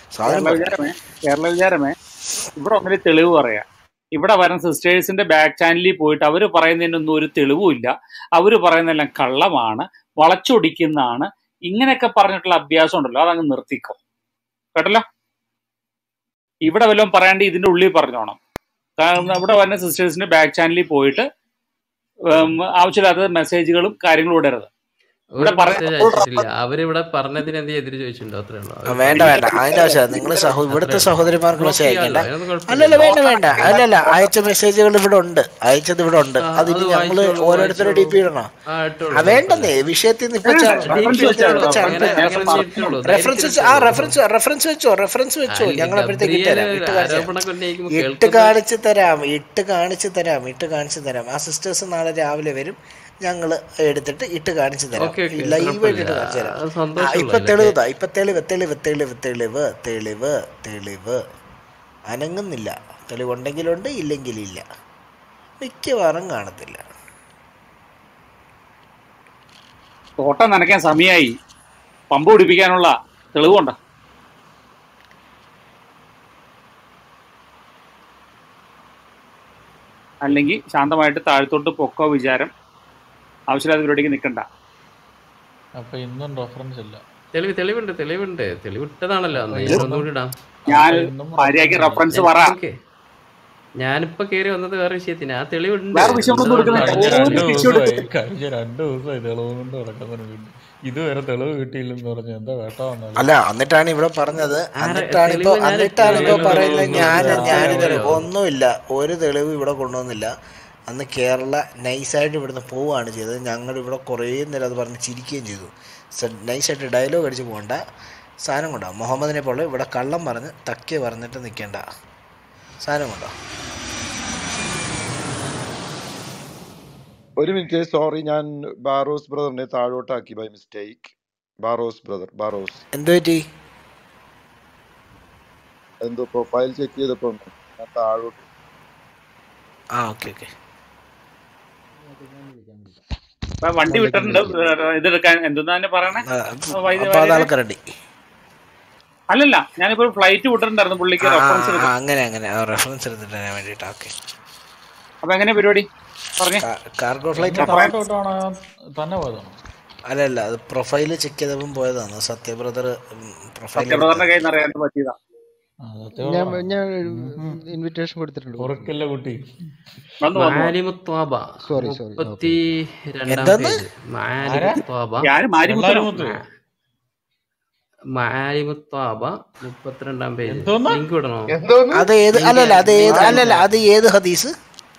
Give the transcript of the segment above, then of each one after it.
സാധനം കേരള വിചാരമേ കേരള വിചാരമേ ഇവിടെ ഒന്നിന് തെളിവ് പറയാം ഇവിടെ വരുന്ന സിസ്റ്റേഴ്സിന്റെ ബാക്ക് ചാനലിൽ പോയിട്ട് അവർ പറയുന്നതിനൊന്നും ഒരു തെളിവുമില്ല അവർ പറയുന്നതെല്ലാം കള്ളമാണ് വളച്ചൊടിക്കുന്നതാണ് ഇങ്ങനെയൊക്കെ പറഞ്ഞിട്ടുള്ള അഭ്യാസം ഉണ്ടല്ലോ അതങ്ങ് നിർത്തിക്കോ കേട്ടല്ലോ ഇവിടെ വല്ലതും പറയാണ്ട് ഇതിന്റെ ഉള്ളിൽ പറഞ്ഞോണം കാരണം ഇവിടെ വരുന്ന സിസ്റ്റേഴ്സിന്റെ ബാക്ക് ചാനലിൽ പോയിട്ട് ഉം, ആവശ്യമില്ലാത്ത മെസ്സേജുകളും കാര്യങ്ങളും ഇടരുത് ഇവിടെ ഒരു പറഞ്ഞ മെസ്സേജ് അയച്ചിട്ടില്ല അവരിവിടെ പറഞ്ഞതിന് എന്ത് എതിര് ചോദിച്ചിട്ടുണ്ടോ അത്രേ ഉള്ളൂ ആ, അവര് വേണ്ട വേണ്ട അതിന്റെ ആവശ്യമില്ല നിങ്ങൾ സഹോ ഇവിടുത്തെ സഹോദരിമാർക്ക് മെസ്സേജ് അയക്കണ്ട അല്ലല്ല വേണ്ട വേണ്ട അല്ലല്ല അയച്ച മെസ്സേജുകൾ ഇവിടെ ഉണ്ട് അയച്ചത് ഇവിടെ ഉണ്ട് ആ, അതിന് അത് ഞങ്ങള് വായിച്ചോളൂ, ഓരോരുത്തരുടെ ഡി പി ഇടണോ ആ ഇട്ടോളൂ ആ വേണ്ടെന്നേ വിഷയത്തിൽ നിന്ന് ഇപ്പൊ ചാ- reference വിഷയത്തിൽ നിന്ന് ഇപ്പൊ വെച്ചോളൂ. ചാ- അങ്ങനെ അങ്ങനെ ഇട്ടോളൂ റെഫറൻസ് വെച്ച് ആ റെഫറൻസ് റെഫറൻസ് വെച്ചോ റെഫറൻസ് വെച്ചോ ഞങ്ങൾ അപ്പോഴത്തേക്ക് ഇട്ടുതരാം ഇട്ട് കാണിച്ചു തരാം. ആരോപണമൊക്കെ ഉന്നയിക്കുമ്പോൾ ഇട്ട് കേൾക്കുന്ന കാണിച്ചു തരാം ഇട്ട് കാണിച്ചു തരാം ഇട്ട് കാണിച്ചു തരാം ആ സിസ്റ്റേഴ്സ് നാളെ രാവിലെ വരും ഞങ്ങൾ എടുത്തിട്ട് ഇട്ട് കാണിച്ചു തരാം ഓക്കെ ഓക്കെ ലൈവായിട്ട് ഇട്ട് കാണിച്ചു തരാം അത് ആ, സന്തോഷമുള്ള ഇപ്പൊ തെളിവ് ദാ, ഇപ്പൊ തെളിവ് തെളിവ് തെളിവ് തെളിവ് തെളിവ് തെളിവ് അനങ്ങുന്നില്ല തെളിവുണ്ടെങ്കിലുണ്ട് ഇല്ലെങ്കിലില്ല മിക്കവാറും കാണത്തില്ല തോട്ടം നനയ്ക്കാൻ സമയമായി പമ്പ് പിടിപ്പിക്കാനുള്ള തെളിവുണ്ടോ അല്ലെങ്കിൽ ശാന്തമായിട്ട് താഴത്തോട്ട് പൊക്കോ വിചാരം ആവശ്യമില്ലാത്ത പരിപാടിക്ക് നിൽക്കണ്ട അപ്പൊ ഇന്നും റെഫറൻസ് ഇല്ല തെളിവ് തെളിവുണ്ട് തെളിവുണ്ട് തെളിവിട്ടതാണല്ലോ അന്ന് ഇത് ഞാൻ ഒന്നുകൂടി ഇടാം ഞാൻ ഇന്നും ഭാര്യയ്ക്ക് റെഫറൻസ് പറ ഓക്കെ ഞാനിപ്പോ കേറി വന്നത് വേറെ വിഷയത്തിന് ആ തെളിവുണ്ട് വേറെ വിഷയമൊന്നും കൊടുക്കുന്നില്ല. കഴിഞ്ഞ ഒരു രണ്ട് വിഷയം ദിവസമായി കഴിഞ്ഞ രണ്ട് ദിവസമായി തെളിവ് കൊണ്ട് നടക്കുന്നതിന് വേണ്ടി ഇതുവരെ തെളിവ് കിട്ടിയില്ലെന്ന് പറഞ്ഞ എന്താ വേട്ടാ വന്നത് അല്ല എന്നിട്ടാണ് ഇവിടെ പറഞ്ഞത് ആരെ- എന്നിട്ടാണ് ഇപ്പൊ തെളിവ് ഞാൻ എന്നിട്ടാണ് ഇപ്പൊ തെളിവ് പറയുന്നത് തെളിവ് ഞാൻ തെളിവ് ഞാൻ തെളിവ് തെളിവ് ഒന്നുമില്ല ഒരു തെളിവ് ഇവിടെ കൊണ്ടുവന്നില്ല അന്ന് കേരള നൈസായിട്ട് ഇവിടുന്ന് പോവുകയാണ് ചെയ്തത് ഞങ്ങൾ ഇവിടെ കുറേ നേരം അത് പറഞ്ഞ് ചിരിക്കുകയും ചെയ്തു സ- നൈസായിട്ട് ഡയലോഗ് അടിച്ച് പോകണ്ട സാധനം കൊണ്ടോ മുഹമ്മദിനെ പോലെ ഇവിടെ കള്ളം പറഞ്ഞ് തക്കിയ പറഞ്ഞിട്ട് നിൽക്കേണ്ട സാധനം കൊണ്ടോ ഒരു മിനിറ്റ് സോറി ഞാൻ ബാറോസ് ബ്രദറിനെ താഴോട്ടാക്കി by mistake Barros brother Barros എന്ത് പറ്റി എന്തോ പ്രൊഫൈൽ ചെക്ക് ചെയ്തപ്പോ ഞാൻ താഴോട്ട് ആ ഓക്കെ ഓക്കെ ഇപ്പൊ വണ്ടി വിട്ടിട്ടുണ്ട് ഇതെടുക്കാൻ എന്തെന്നാ പറയണേ അപ്പൊ അത് ആൾക്ക് റെഡി അല്ലല്ല ഞാനിപ്പോ ഫ്ലൈറ്റ് വിട്ടിട്ടുണ്ടായിരുന്നു പുള്ളിക്ക് റെഫറൻസ് എടുക്കാൻ അങ്ങനെ അങ്ങനെ റെഫറൻസ് എടുത്തിട്ട് വേണ്ടിട്ട് ഓക്കെ അപ്പൊ എങ്ങനെ പരിപാടി പറഞ്ഞേ കാർഗോ ഫ്ലൈറ്റ് താഴോട്ടാണ് തന്നെ പോയതാണോ അല്ല അല്ല അത് പ്രൊഫൈല് ചെക്ക് ചെയ്തപ്പം പോയതാണ് സത്യ ബ്രദർ പ്രൊഫൈൽ സത്യബ്രദറിന്റെ കയ്യിൽ നിന്ന് അറിയാൻ പറ്റിയതാ ഞാൻ ഞാൻ ഇൻവിറ്റേഷൻ കൊടുത്തിട്ടുണ്ട് ഉറക്കല്ല കുട്ടി വന്നു വന്നു മാലിമുത്വാബ Sorry, sorry. മുപ്പത്തി രണ്ടാം എന്തെന്ന്? പേജ് മാലിമുത്വാബ ഞാൻ മാരിമുത്തരം മാലിമുത്വാബ മുപ്പത്തിരണ്ടാം പേജ് എന്തോന്ന്? ലിങ്ക് വിടണോ അത് ഏത് അല്ലല്ല അത് ഏത് അല്ലല്ല അത് ഏത് ഹദീസ്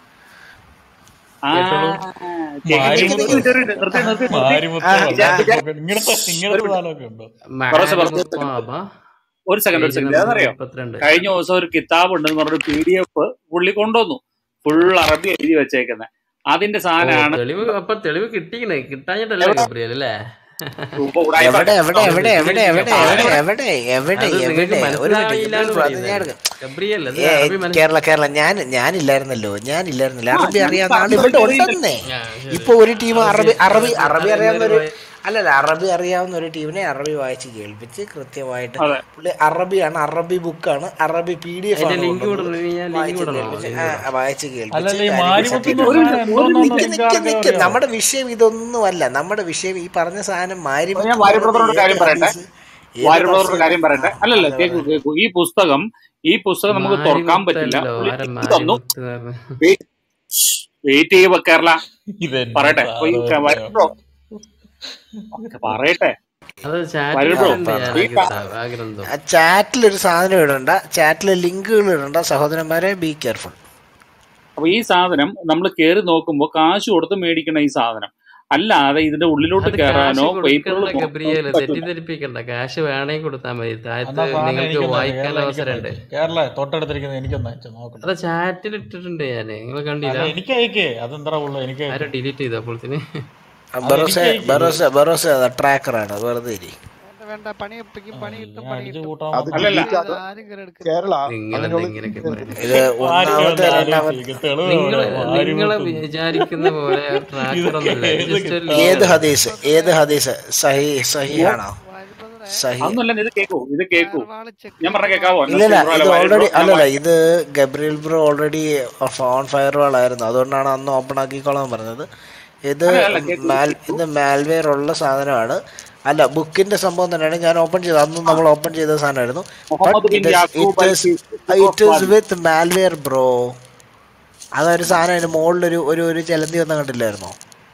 ആ, കേട്ടോളൂ. ചേച്ചി, ചേച്ചി, നിർത്തി, നിർത്തി, നിർത്തി, നിർത്തി. മാരിമുത്ത് ആ, വള്ളപ്പൊക്കം. ഇങ്ങനത്തെ ഇങ്ങനത്തെ സാധനമൊക്കെ ഉണ്ടോ കുറച്ച് കുറച്ച് മാലിമുത്വാബ ഒരു സെക്കൻഡ് ഒരു സെക്കൻഡ് അതറിയോ മുപ്പത്തിരണ്ട് കഴിഞ്ഞ ദിവസം ഒരു കിതാബ് ഉണ്ടെന്ന് പറഞ്ഞൊരു പി ഡി എഫ് പുള്ളി കൊണ്ടുവന്നു ഫുൾ അറബി എഴുതി വെച്ചേക്കുന്നത് അതിന്റെ ഓ, സാധനമാണ് തെളിവ് അപ്പൊ തെളിവ് കിട്ടിക്കണേ കിട്ടാഞ്ഞിട്ടല്ലേ ഗബ്രിയൽ അല്ലേ ഇപ്പൊ ഉടായിപ്പ് എവിടെ എവിടെ എവിടെ എവിടെ എവിടെ എവിടെ എവിടെ എവിടെ അത് നിങ്ങൾക്ക് എവിടെ ഒരു മനസ്സിലായില്ല മിനിറ്റ് അത് ഞാൻ എടുക്കാം. ഗബ്രിയൽ അത് ഏ, അറബി മനസ്സിലായി കേരള കേരള ഞാൻ ഞാനില്ലായിരുന്നല്ലോ ഞാനില്ലായിരുന്നല്ലോ അറബി അറിയാവുന്ന ആൾ ഇവിടെ ഉണ്ടെന്നേ ആ, ശരി. ഇപ്പൊ ഒരു ടീം അറബി അറബി അറബി അറിയാവുന്ന ഒരു അല്ലല്ല അറബി അറിയാവുന്ന ഒരു ടീമിനെ അറബി വായിച്ച് കേൾപ്പിച്ച് കൃത്യമായിട്ട് അതെ. പുള്ളി അറബിയാണ് അറബി ബുക്കാണ് അറബി പി ഡി എഫ് അതിന്റെ ആണ് ലിങ്ക് കൊണ്ടുവന്നത്. വിടണം ഞാൻ ലിങ്ക് വായിച്ച് വിടണോ കേൾപ്പിച്ച് ലിങ്ക് ആ, വിടണം. വായിച്ച് കേൾപ്പിച്ച് അല്ലല്ല ഈ കാര്യങ്ങൾ മാരിമുത്ത് സെറ്റ് ഒരു- സാധനം ഒരു എന്തോന്നാന്ന് നിക്ക് നിക്ക് നിങ്ങൾക്ക് നിക്ക് അറിയാമോ? നമ്മുടെ വിഷയം ഇതൊന്നുമല്ല നമ്മുടെ വിഷയം ഈ പറഞ്ഞ സാധനം മാരി ഞാൻ വാരി ബ്രദറോട് കാര്യം പറയട്ടെ വാരി ബ്രദറോട് കാര്യം പറയട്ടെ അല്ലല്ല കേക്കു കേക്കു ഈ പുസ്തകം ഈ പുസ്തകം നമുക്ക് തുറക്കാൻ പറ്റില്ല മാരിമുത്തല്ലോ, പുള്ളി ആരാ link തന്നു മാരിമുത്ത് പറഞ്ഞെ? വെയിറ്റ് ചെയ്യുക കേരള ഇതെന്ത് പറയട്ടെ അപ്പൊ ഈ സാധനം വരി ബ്രോ പറയട്ടെ അത് വരൂ ബ്രോ. ചാറ്റിലുണ്ട് ഞാൻ ആ ഈ കിതാബ്, ആ ഗ്രന്ഥം ആ ചാറ്റിൽ ഒരു സാധനം ഇടണ്ട ചാറ്റിൽ ലിങ്കുകൾ ഇടണ്ട സഹോദരന്മാരെ ബി കെയർഫുൾ അപ്പൊ ഈ സാധനം നമ്മൾ കേറി നോക്കുമ്പോൾ കാശ് കൊടുത്ത് മേടിക്കണം ഈ സാധനം അല്ലാതെ ഇതിന്റെ ഉള്ളിലോട്ട് അത് കയറാനോ കാശ് പേപ്പറുകൾ കൊടുക്കണ്ട ഗബ്രിയേല് തെറ്റിദ്ധരിപ്പിക്കണ്ട കാശ് വേണേ കൊടുത്താൽ മതി താഴത്ത് എന്നാ സാധനം നിങ്ങൾക്ക് എനിക്കൊന്ന് വായിക്കാൻ കേരള അവസരമുണ്ട് എനിക്കൊന്ന് കേരള തൊട്ടടുത്തിരിക്കുന്നത് എനിക്കൊന്ന് അയച്ചു നോക്കട്ടെ അത് ചാറ്റിൽ ഇട്ടിട്ടുണ്ട് ഞാന് നിങ്ങൾ കണ്ടില്ല അല്ല, എനിക്ക് അയക്കേ അതെന്താ ഉള്ളു എനിക്ക് അയക്ക്. ആരോ ഡിലീറ്റ് ചെയ്ത അപ്പോഴത്തിന് ബറോസെ ബറോസെ ബറോസെ ട്രാക്കറാണ് വെറുതെ ഇരി വേണ്ട വേണ്ട പണി ഒപ്പിക്കും പണി കിട്ടും ഞാൻ പണി അടിച്ചു കിട്ടും കൂട്ടാൻ അത് അല്ലല്ല. delete ആക്ക- ആരും കയറി എടുക്കില്ല കേരള നിങ്ങളെന്താ അതിനുള്ള ഇങ്ങനെയൊക്കെ പറയുന്നത് ഇത് ഒന്നാമത്തെ രണ്ടാമത്തെ നിങ്ങള് നിങ്ങളെ വിചാരിക്കുന്ന പോലെ ട്രാക്കർ ഒന്നുമില്ല ഏത് ജസ്റ്റ് ഒരു ഏത് ഹദീസ് ഏത് ഹദീസ് സഹി സഹിയാണോ സഹി അതൊന്നുമല്ല ഇത് കേക്കൂ ഇത് കേക്കൂ ഫയർവാള് ചെക്ക് ഞാൻ പറഞ്ഞ ചെയ്ത് കേക്കാവോ ഇല്ല ഇല്ല നസീം ബ്രോ ഇത് അല്ല വയൽ ബ്രോ ഓൾറെഡി ഞാൻ അല്ലല്ല വായി- ഇത് Gabriel bro already on firewall ആയിരുന്നു അതുകൊണ്ടാണ് അന്ന് ഓപ്പൺ ആക്കിക്കോളാൻ പറഞ്ഞത് ഇത് അല്ല അല്ല കേക്കൂ മാൽ കേക്കൂ ഇത് മാൽവെയർ ഉള്ള സാധനമാണ് അല്ല ബുക്കിന്റെ സംഭവം തന്നെയാണ് ഞാൻ ഓപ്പൺ ചെയ്തത് അന്നും നമ്മൾ ഓപ്പൺ ചെയ്ത സാധനമായിരുന്നു but Muhammad bin it Yaqub it al is fees it is with malware bro അതൊരു സാധനം അതിന് മുകളിലൊരു ഒരു ഒരു ചിലന്തി വന്ന കണ്ടില്ലായിരുന്നോ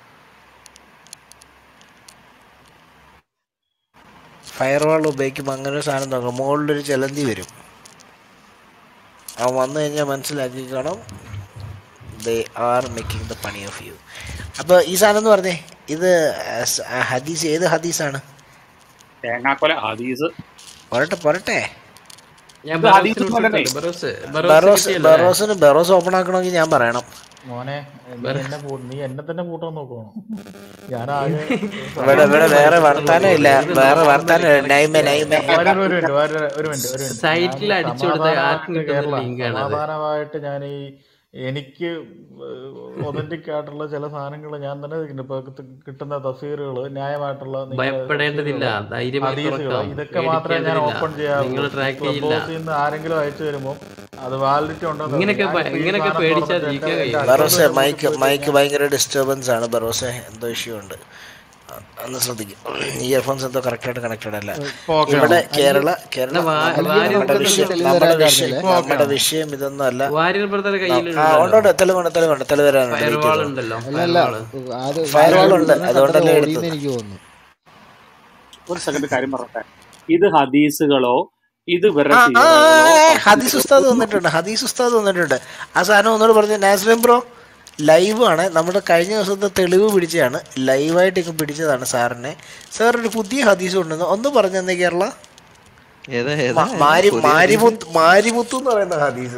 ഫയർ വാൾ ഉപയോഗിക്കുമ്പോൾ അങ്ങനെ ഒരു സാധനം നോക്കണം മുകളിലൊരു ചിലന്തി വരും അവൻ വന്നു കഴിഞ്ഞാൽ മനസ്സിലാക്കിക്കണം ദേ ആർ മേക്കിംഗ് ദ പണി ഓഫ് യു അപ്പോൾ ഈ സാധനം എന്ന് പറഞ്ഞേ ഇത് സ്- ഹദീസ് ഏത് ഹദീസാണ് തേങ്ങാക്കൊല ഹദീസ് പോരട്ടെ പോരട്ടെ ഞാൻ ഇത് ഹദീസ് ബറോസിന് പോലല്ലേ വിട്ടിട്ടുണ്ട് ബറോസ് ബറോസ് ബെറോസ് കിട്ടിയല്ലേ ബെറോസിന് ബെറോസ് ഓപ്പൺ ആക്കണമെങ്കിൽ ഞാൻ പറയണം മോനെ നീ എന്നെ പൂ- നീ എന്നെ തന്നെ കൂട്ടാൻ നോക്കണം ഞാനാകെ ഇവിടെ ഇവിടെ വേറെ വർത്താനം ഇല്ല വേറെ വർത്താനം ഇല്ല. നൈമെ നൈമെ ഒരു ഒരു മിനിറ്റ് ഒരു ഒരു മിനിറ്റ് ഒരു മിനിറ്റ് സൈറ്റിൽ ഞാൻ അടിച്ചു കൊടുത്ത ആർക്കും സമാധാനമായിട്ട് കിട്ടുന്ന കേരള ലിങ്കാണ് അത് സമാധാനമായിട്ട് ഞാൻ ഈ എനിക്ക് ഒതന്റിക് ആയിട്ടുള്ള ചില സാധനങ്ങൾ ഞാൻ തന്നെ ഇതിന് ഇപ്പൊ കിട്ട- കിട്ടുന്ന തസ്വീറുകൾ ന്യായമായിട്ടുള്ള നിങ്ങളുടെ ഭയപ്പെടേണ്ടതില്ല തസ്വീറുകൾ ധൈര്യമായി ഹദീസുകൾ തുറക്കാം ഇതൊക്കെ മാത്രമേ ഞാൻ പേടിക്കേണ്ടതില്ല ഓപ്പൺ നിങ്ങൾ ചെയ്യാറുള്ളൂ ട്രാക്ക് ക്ലബ് ചെയ്യില്ല ഹൗസിൽ നിന്ന് ആരെങ്കിലും അയച്ചു തരുമ്പോൾ അത് വാലിഡിറ്റി ഉണ്ടോ എന്ന് ഇങ്ങനെയൊക്കെ ഞാനിപ്പോ ഭ- ഈ ഇങ്ങനെയൊക്കെ സാധനം പേടിച്ചാൽ തുറന്നിട്ട് ജീവിക്കാൻ എന്റെ എന്റെ കഴിയും അക്കൗണ്ട് ബെറോസെ തന്നെ മൈക്ക് പോയി മൈക്ക് കഴിഞ്ഞാൽ ഭയങ്കര ഡിസ്റ്റർബൻസ് ആണ് ബെറോസെ എന്തോ ഇഷ്യൂ ഉണ്ട് ഒന്ന് ശ്രദ്ധിക്കും ഇയർഫോൺസ് എന്തോ കറക്റ്റായിട്ട് കണക്റ്റഡ് അല്ല ഇപ്പൊ ഓക്കെ ഇവിടെ ആണോ കേരള കേരള എന്നാ വാ- നമ്മുടെ വാര്യർ നമ്മുടെ ബ്രദർ വിഷയം തെളിവ് നമ്മുടെ തരാൻ വിഷയം കാണില്ലേ ഇപ്പൊ ഓക്കെ നമ്മുടെ ആണോ വിഷയം ഇതൊന്നും അല്ല വാര്യർ ബ്രദർ ആ കയ്യിലുണ്ടല്ലോ ഉണ്ട് ഉണ്ട് തെളിവുണ്ട് തെളിവുണ്ട് തെളിവ് തരാനുണ്ട് ഫയർ വെയിറ്റ് വാൾ ചെയ്തോ ഉണ്ടല്ലോ അല്ല ഫയർ അല്ല വാള് അത് ഫയർ വാൾ വാര്യർ ഉണ്ട് ബ്രദറിനെ കണ്ടത് അതുകൊണ്ടല്ലേ ഓടിയെന്ന് എടുത്തത് എനിക്ക് തോന്നുന്നു ഒരു സെക്കൻഡ് കാര്യം പറയട്ടെ ഇത് ഹദീസുകളോ ഇത് ആ വേറെ ആ സീറകളോ ഹദീസ് ഉസ്താദ് വന്നിട്ടുണ്ട് ഹദീസ് ഉസ്താദ് വന്നിട്ടുണ്ട് ആ സാധനം ഒന്നുകൂടെ പറഞ്ഞു നാസ്ലിം ബ്രോ ലൈവ് ആണ് നമ്മുടെ കഴിഞ്ഞ ദിവസത്തെ തെളിവ് പിടിച്ചതാണ് ലൈവായിട്ട് ഇങ്ങ് പിടിച്ചതാണ് സാറിനെ സാർ ഒരു പുതിയ ഹദീസ് ഉണ്ടെന്ന് ഒന്ന് പറഞ്ഞു തന്നെ കേരള ഏതാ ഏതാ മ- മാരി പുതിയ ഹദീസ് മാരിമുത്ത് മാരിമുത്ത് എന്ന് പറയുന്ന ഹദീസ്